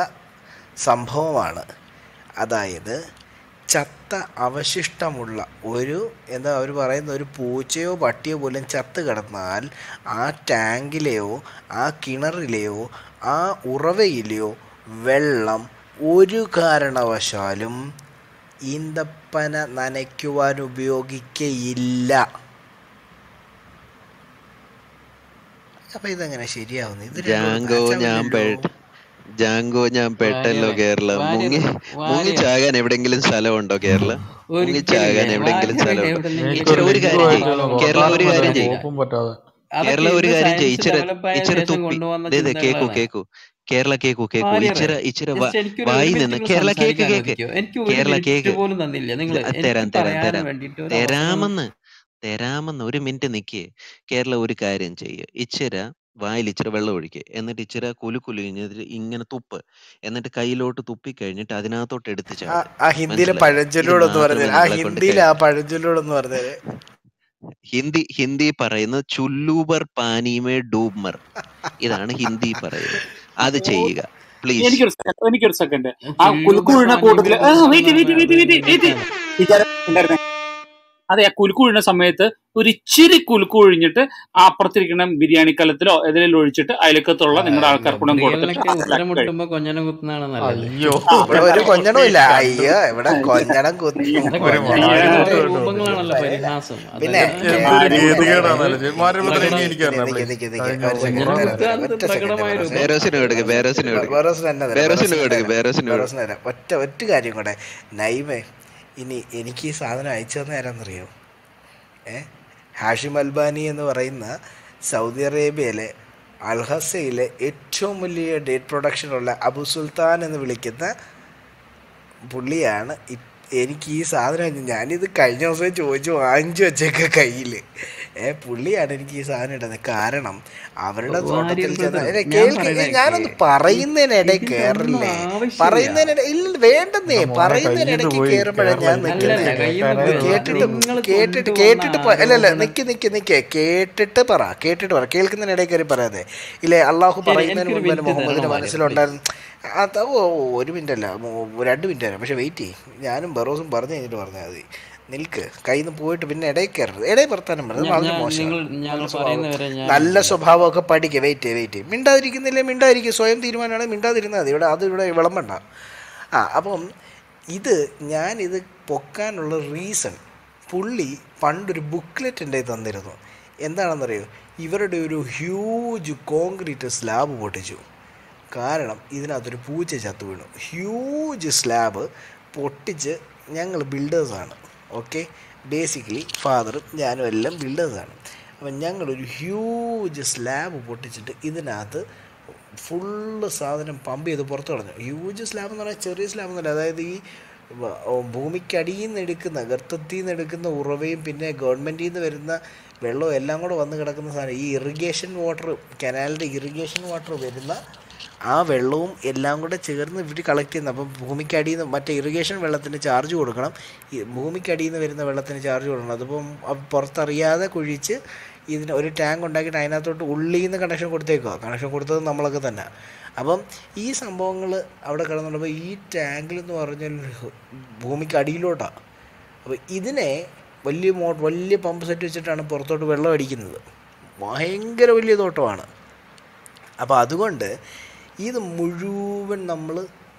സംഭവമാണ് അതായത് ചത്ത അവശിഷ്ടമുള്ള ഒരു എന്താ അവർ പറയുന്ന ഒരു പൂച്ചയോ പട്ടിയോ പോലും ചത്ത് കിടന്നാൽ ആ ടാങ്കിലെയോ ആ കിണറിലെയോ ആ ഉറവയിലെയോ വെള്ളം ഒരു കാരണവശാലും ഈന്തപ്പന നനയ്ക്കുവാൻ ഉപയോഗിക്കയില്ല അപ്പൊ ഇതെങ്ങനെ ശരിയാവുന്നു ഇത് രണ്ടും ജാങ്കോ ഞാൻ മാച്ചാവുന്നില്ലല്ലോ പെട്ട് ജാങ്കോ ഞാൻ പെട്ടല്ലോ വാര്യറെ കേരള മുങ്ങി വാര്യർ മുങ്ങി വാര്യർ ചാകാൻ എവിടെങ്കിലും സ്ഥലമുണ്ടോ കേരള മുങ്ങി ഒരിക്കലില്ല ചാകാൻ എവിടെങ്കിലും വാര്യറിന് സ്ഥലമുണ്ടോ എവിടെന്നെങ്കിലും ഇച്ചിരി എനിക്കൊരു ഒരു കിണറും കാര്യം ലിങ്ക് കുളവും ചെയ്യ് വായിച്ചാലും കേരള ഒരു കാര്യം ചെയ്യ് കോപ്പും പറ്റാതെ അതൊക്കെ കേരള ഒരു ഇന്ന് കാര്യം ചെയ്യ് സയൻസ് ഇച്ചിരി ഡെവലപ്പ് ആയ ഇച്ചിരി ശേഷം തുപ്പി കൊണ്ടുവന്ന ദേ ദേ കേക്കു ചിന്തകളാണ് കേക്കു കേരള കേക്കു കേക്കു വാര്യറെ ഇച്ചിരി ഇച്ചിരി വ- ജസ്റ്റ് എനിക്കൊരു ഒരു വായി മിനിറ്റ് നിന്ന് നിങ്ങൾ കേരള കേക്ക് സംസാരിക്കാൻ കേക്ക് അനുവദിക്കുമോ എനിക്ക് ഒരു കേരള മിനിറ്റ് കേക്ക് പോലും തന്നില്ല നിങ്ങൾ ഇത് എനിക്ക് തരാം തരാം പറയാനും തരാം വേണ്ടിയിട്ട് ഒരു അവസരം തരാമെന്ന് തരാമെന്ന് ഒരു മിനിറ്റ് നിക്ക് കേരള ഒരു കാര്യം ചെയ്യ് ഇച്ചിര വായിൽ ഇച്ചിരി വെള്ളം ഒഴിക്കുക എന്നിട്ട് ഇച്ചിരി കുലു കുലു കഴിഞ്ഞിട്ട് ഇങ്ങനെ തുപ്പ് എന്നിട്ട് കയ്യിലോട്ട് തുപ്പി കഴിഞ്ഞിട്ട് അതിനകത്തോട്ട് എടുത്ത് ആ ചാട് ആ ഹിന്ദിയിലെ മനസ്സിലായോ ഇത് പഴഞ്ചൊല്ലോടൊന്ന് മാത്രമേ പറഞ്ഞേരെ ആ നിങ്ങളെ കൊണ്ട് ഹിന്ദിയിലെ കഴി ആ പഴഞ്ചൊല്ലോടൊന്ന് പറഞ്ഞേരെ ഹിന്ദി ഹിന്ദി പറയുന്നത് ചുല്ലൂബർ പാനീമേ ഡൂബ്മർ ഇതാണ് ഹിന്ദി പറയുന്നത് അത് ചെയ്യുക പ്ലീസ് എനിക്കൊരു സെക്കൻഡ് എനിക്കൊരു സെക്കൻഡ് ആ ചുല്ലൂബർ കുലുക്കുഴിന കൂട്ടത്തില് പാനീമേ വെയിറ്റ് വെയിറ്റ് വെയിറ്റ് വെയിറ്റ് ഡൂബ്മർ വെയിറ്റ് എന്താണ് വിചാരം അതെ ആ കുലുക്കുഴിന സമയത്ത് ഒരു ഇച്ചിരി കുലുക്ക് ഒഴിഞ്ഞിട്ട് ആ അപ്പുറത്തിരിക്കുന്ന ബിരിയാണി കലത്തിലോ ഏതെങ്കിലും ഒഴിച്ചിട്ട് അയലക്കത്തുള്ള നിങ്ങളുടെ ആൾക്കാർക്ക് കൂടെ കൊടുത്തിട്ട് ഗബ്രിയലിനൊക്കെ ഉത്തരം അതിലാക്കി കഴിയും മുട്ടുമ്പോ കൊഞ്ഞനം കുത്തുന്നതാണ് നല്ലത് അയ്യോ ആ ഇവിടെ ഒരു കൊഞ്ഞണവും ഇല്ല അയ്യോ ഇവിടെ കൊഞ്ഞണം കുത്തി അതൊക്കെ ഒരു കൊഞ്ഞണം വാരി ഓരോ കുത്തിയിട്ട് വിട്ടു വിട്ടു രൂപങ്ങളാണല്ലോ ഏ, പരിഹാസം പിന്നെ അതൊക്കെ എന്തൊരു കേ- ഗതികേടാണല്ലോ അത് മാറി ഇനി പ്രകടം എനിക്ക് നിക്ക് തരണം നിക്ക് പ്ലീസ് നിക്ക് നിക്ക് കഴിഞ്ഞ ഒരു സെക്കൻഡ് കൊഞ്ഞനം തരാം തരാം കുത്തുക ഒറ്റ സെക്കൻഡ് പ്രകടമായ ബെറോസ് രൂപം ബേരോസിന് കൊടുക്ക് ബേരോസിന് കൊടുക്ക് ബെറോസിന് തന്നെ തരാം ബേരോസിന് ബെറോസിന് കൊടുക്ക് തരാം ബേരോസിന് കൊടുക്ക് ബെറോസിന് തരാം ഒറ്റ ഒറ്റ കാര്യം കൂടെ നൈമേ ഇനി എനിക്ക് ഈ സാധനം അയച്ചു തന്നെ ആരാന്നറിയോ ഏ ഹാഷിം അൽബാനി എന്ന് പറയുന്ന സൗദി അറേബ്യയിലെ അൽഹസയിലെ ഏറ്റവും വലിയ ഡേറ്റ് പ്രൊഡക്ഷനുള്ള അബു സുൽത്താൻ എന്ന് വിളിക്കുന്ന പുള്ളിയാണ് ഇ- എനിക്ക് ഈ സാധനം ഞാനിത് കഴിഞ്ഞ ദിവസം ചോദിച്ചു വാങ്ങിച്ചു വെച്ചേക്ക കയ്യിൽ ഏ പുള്ളിയാണ് എനിക്ക് ഈ സാധനം ഇടുന്നത് കാരണം അവരുടെ വാര്യർ തോട്ടത്തിൽ ചെന്ന ബ്രദർ ഏ, ഞാൻ കേൾക്ക് പറയണ ഞാനൊന്ന് കേക്ക് പറയുന്നതിനിടെ ഇതിന്റെ ഒന്നും കയറില്ലേ ആവശ്യമില്ല പറയുന്നതിനിടെ ഇല്ല വേണ്ടെന്നേ എന്റെ മോനെ കയ്യിൽ പറയുന്നതിനിടയ്ക്ക് പോയി കയറുമ്പോഴാണ് കേരള ഞാൻ എനിക്ക് നിൽക്കുന്നത് അല്ലല്ല കയ്യിൽ ഇത് പോയി കേട്ടിട്ട് നിങ്ങൾ കേട്ടിട്ട് കൊണ്ടുവന്ന കേട്ടിട്ട് പ- അല്ല അല്ല ആരോപണം നിക്ക് നിക്ക് നിക്ക് കേട്ടിട്ട് പറ കേട്ടിട്ട് പറ കേൾക്കുന്നതിനിടയിൽ കയറി പറയാതെ ഇല്ലേ അള്ളാഹു ശരി പറയുന്നതിന് എനിക്കൊരു മുമ്പ് തന്നെ മിനിറ്റ് തരണം മുഹമ്മദിന്റെ വാര്യർ പ്ലീസ് മനസ്സിലുണ്ടായിരുന്നു അത് ഓ ഓ, ഒരു മിനിറ്റ് അല്ല മൂ- രണ്ട് മിനിറ്റ് തരാം പക്ഷെ വെയിറ്റ് ചെയ്യും ഞാനും ബറോസും പറഞ്ഞു കഴിഞ്ഞിട്ട് പറഞ്ഞാൽ മതി നിൽക്ക് കയ്യിൽ നിന്ന് പോയിട്ട് പിന്നെ ഇടയിൽ കയറരുത് ഇടയിൽ വർത്താനം പറയുന്നത് ഞാൻ വളരെ ഞാൻ മോശമാണ് നിങ്ങൾ നല്ല ഞങ്ങൾ സ്വഭാവം പറയുന്നവരെ ഞാൻ നല്ല ഇല്ല സ്വഭാവമൊക്കെ പഠിക്കുക വെയിറ്റ് ചെയ്യും വെയിറ്റ് ചെയ്യും മിണ്ടാതിരിക്കുന്നില്ലേ മിണ്ടാതിരിക്കും സ്വയം തീരുമാനമാണ് മിണ്ടാതിരുന്നാൽ മതി ഇവിടെ അത് ഇവിടെ വിളമ്പണ്ട ആ അപ്പം ഇത് ഞാനിത് പൊക്കാനുള്ള റീസൺ പുള്ളി പണ്ടൊരു ബുക്ക്ലെറ്റ് എൻ്റെ കയ്യിൽ തന്നിരുന്നു എന്താണെന്നറിയോ ഇവരുടെ ഒരു ഹ്യൂജ് കോൺക്രീറ്റ് സ്ലാബ് പൊട്ടിച്ചു കാരണം ഇതിനകത്തൊരു പൂച്ച ചത്തു വീണു ഹ്യൂജ് സ്ലാബ് പൊട്ടിച്ച് ഞങ്ങൾ ബിൽഡേഴ്സാണ് ഓക്കെ ബേസിക്കലി ഫാദറും ഞാനും എല്ലാം ബിൽഡേഴ്സാണ് അപ്പം ഞങ്ങളൊരു ഹ്യൂജ് സ്ലാബ് പൊട്ടിച്ചിട്ട് ഇതിനകത്ത് ഫുള്ള് സാധനം പമ്പ് ചെയ്ത് പുറത്ത് കളഞ്ഞു ഹ്യൂജ് സ്ലാബ് എന്ന് പറഞ്ഞാൽ ചെറിയ സ്ലാബ് എന്നല്ല അതായത് ഈ വ- ഓ, ഭൂമിക്കടിയിൽ നിന്ന് എടുക്കുന്ന ഗർത്തത്തിൽ നിന്ന് എടുക്കുന്ന ഉറവയും പിന്നെ ഗവൺമെൻറ്റിൽ നിന്ന് വരുന്ന വെള്ളവും എല്ലാം കൂടെ വന്ന് കിടക്കുന്ന സാധനം ഈ ഇറിഗേഷൻ വാട്ടർ കനാലിൻ്റെ ഇറിഗേഷൻ വാട്ടർ വരുന്ന ആ വെള്ളവും എല്ലാം കൂടെ ചേർന്ന് ഇവർ കളക്ട് ചെയ്യുന്നത് അപ്പം ഭൂമിക്കടിയിൽ നിന്ന് മറ്റേ ഇറിഗേഷൻ വെള്ളത്തിന് ചാർജ് കൊടുക്കണം ഈ ഭൂമിക്കടിയിൽ നിന്ന് വരുന്ന വെള്ളത്തിന് ചാർജ് കൊടുക്കണം അതിപ്പം അത് പുറത്തറിയാതെ കുഴിച്ച് ഇതിന് ഒരു ടാങ്ക് ഉണ്ടാക്കിയിട്ട് അതിനകത്തോട്ട് ഉള്ളിൽ നിന്ന് കണക്ഷൻ കൊടുത്തേക്കുക കണക്ഷൻ കൊടുത്തത് നമ്മളൊക്കെ തന്നെ അപ്പം ഈ സംഭവങ്ങൾ അവിടെ കിടന്നുള്ളപ്പോൾ ഈ ടാങ്കിൽ എന്ന് പറഞ്ഞാൽ ഭൂമിക്ക് അടിയിലോട്ടാണ് അപ്പോൾ ഇതിനെ വലിയ മോ വലിയ പമ്പ് സെറ്റ് വെച്ചിട്ടാണ് പുറത്തോട്ട് വെള്ളം അടിക്കുന്നത് ഭയങ്കര വലിയ തോട്ടമാണ് അപ്പോൾ അതുകൊണ്ട് ഇത് മുഴുവൻ നമ്മൾ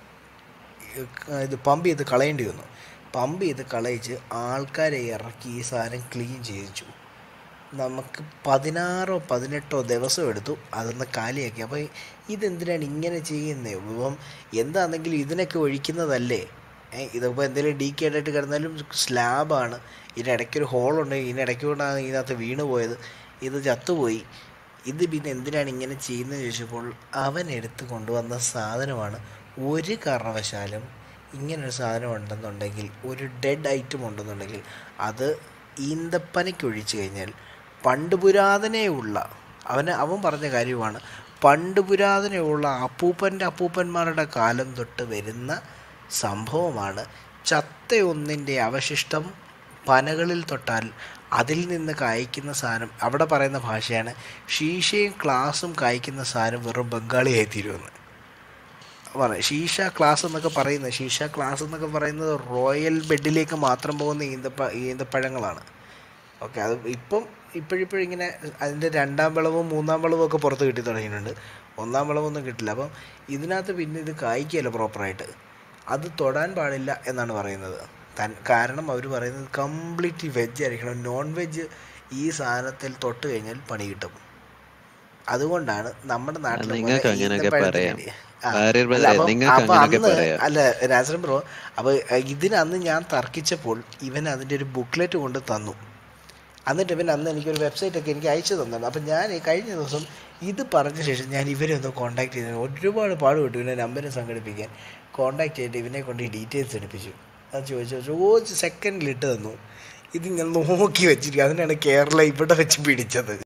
ഇത് പമ്പ് ചെയ്ത് കളയേണ്ടി വന്നു പമ്പ് ചെയ്ത് കളയിച്ച് ആൾക്കാരെ ഇറക്കി ഈ സാധനം ക്ലീൻ ചെയ്യിച്ചു നമുക്ക് പതിനാറോ പതിനെട്ടോ ദിവസം എടുത്തു അതൊന്ന് കാലിയാക്കി അപ്പോൾ ഇതെന്തിനാണ് ഇങ്ങനെ ചെയ്യുന്നത് ഇപ്പം എന്താണെങ്കിലും ഇതിനൊക്കെ ഒഴിക്കുന്നതല്ലേ ഏ ഇതിപ്പോൾ എന്തെങ്കിലും ഡീക്കേഡ് ആയിട്ട് കിടന്നാലും സ്ലാബാണ് ഇതിനിടയ്ക്കൊരു ഹോളുണ്ടെങ്കിൽ ഇതിനിടയ്ക്ക് കൊണ്ടാണ് ഇതിനകത്ത് വീണ് പോയത് ഇത് ചത്തുപോയി ഇത് പിന്നെ എന്തിനാണ് ഇങ്ങനെ ചെയ്യുന്നത് ചോദിച്ചപ്പോൾ അവൻ എടുത്ത് കൊണ്ടുവന്ന സാധനമാണ് ഒരു കാരണവശാലും ഇങ്ങനൊരു സാധനം ഉണ്ടെന്നുണ്ടെങ്കിൽ ഒരു ഡെഡ് ഐറ്റം ഉണ്ടെന്നുണ്ടെങ്കിൽ അത് ഈന്തപ്പനയ്ക്ക് ഒഴിച്ചു കഴിഞ്ഞാൽ പണ്ട് പുരാതനേ ഉള്ള അവന് അവൻ പറഞ്ഞ കാര്യമാണ് പണ്ട് പുരാതനേ ഉള്ള അപ്പൂപ്പൻ്റെ അപ്പൂപ്പന്മാരുടെ കാലം തൊട്ട് വരുന്ന സംഭവമാണ് ചത്തയൊന്നിൻ്റെ അവശിഷ്ടം പനകളിൽ തൊട്ടാൽ അതിൽ നിന്ന് കായ്ക്കുന്ന സാധനം അവിടെ പറയുന്ന ഭാഷയാണ് ഷീഷയും ക്ലാസും കായ്ക്കുന്ന സാധനം വെറും ബംഗാളിയായി തീരുമെന്ന് പറയാം ഷീഷ ക്ലാസ് എന്നൊക്കെ പറയുന്നത് ഷീഷ ക്ലാസ് എന്നൊക്കെ പറയുന്നത് റോയൽ ബെഡിലേക്ക് മാത്രം പോകുന്ന ഈന്തപ്പ ഈന്തപ്പഴങ്ങളാണ് ഓക്കെ അത് ഇപ്പം ഇപ്പോഴിപ്പോഴും ഇങ്ങനെ അതിൻ്റെ രണ്ടാം വിളവും മൂന്നാം വിളവും ഒക്കെ പുറത്ത് കിട്ടി തുടങ്ങിയിട്ടുണ്ട് ഒന്നാം വിളവൊന്നും കിട്ടില്ല അപ്പം ഇതിനകത്ത് പിന്നെ ഇത് കായ്ക്കുകയല്ല പ്രോപ്പറായിട്ട് അത് തൊടാൻ പാടില്ല എന്നാണ് പറയുന്നത് തൻ കാരണം അവർ പറയുന്നത് കംപ്ലീറ്റ്ലി വെജ് ആയിരിക്കണം നോൺ വെജ് ഈ സാധനത്തിൽ തൊട്ട് കഴിഞ്ഞാൽ പണി കിട്ടും അതുകൊണ്ടാണ് നമ്മുടെ നാട്ടിൽ നിങ്ങൾക്ക് അങ്ങനെയൊക്കെ പറയാം ആ, ഭാര്യ അല്ല ബ്രദറെ അപ്പം നിങ്ങൾക്ക് അപ്പൊ അങ്ങനെയൊക്കെ അന്ന് പറയാം അല്ല രാജൻ ബ്രോ അപ്പോൾ ഇതിന് അന്ന് ഞാൻ തർക്കിച്ചപ്പോൾ ഇവൻ അതിൻ്റെ ഒരു ബുക്ക്ലെറ്റ് കൊണ്ട് തന്നു എന്നിട്ട് ഇവൻ അന്ന് എനിക്കൊരു വെബ്സൈറ്റ് ഒക്കെ എനിക്ക് അയച്ചു തന്നു അപ്പം ഞാൻ ഈ കഴിഞ്ഞ ദിവസം ഇത് പറഞ്ഞ ശേഷം ഞാൻ ഇവരെ ഒന്ന് കോൺടാക്ട് ചെയ്തു ഒരുപാട് പാടുപെട്ടു ഇവനെ നമ്പരും സംഘടിപ്പിക്കാൻ കോൺടാക്ട് ചെയ്തിട്ട് ഇവനെ കൊണ്ട് ഈ ഡീറ്റെയിൽസ് എടുപ്പിച്ചു അത് ചോദിച്ചു ചോദിച്ച് സെക്കൻഡിൽ ഇട്ട് തന്നു ഇത് ഞാൻ നോക്കി വെച്ചിരിക്കും അതിനാണ് കേരള ഇവിടെ വെച്ച് പിടിച്ചത്